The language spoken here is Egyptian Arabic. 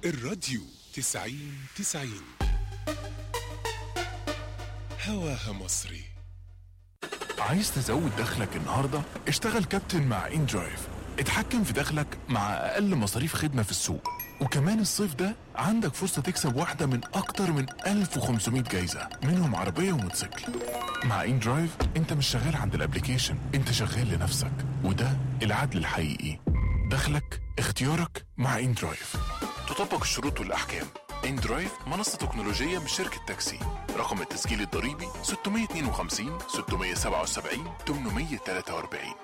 الراديو تسعين تسعين هواها مصري عايز تزود دخلك النهارده؟ اشتغل كابتن مع ان درايف اتحكم في دخلك مع اقل مصاريف خدمه في السوق وكمان الصيف ده عندك فرصة تكسب واحدة من أكتر من 1500 جايزة منهم عربية وموتوسيكل مع إن درايف أنت مش شغال عند الابليكيشن أنت شغال لنفسك وده العدل الحقيقي دخلك اختيارك مع إن درايف تطبق الشروط والأحكام إن درايف منصة تكنولوجية من شركة تاكسي رقم التسجيل الضريبي 652 677 843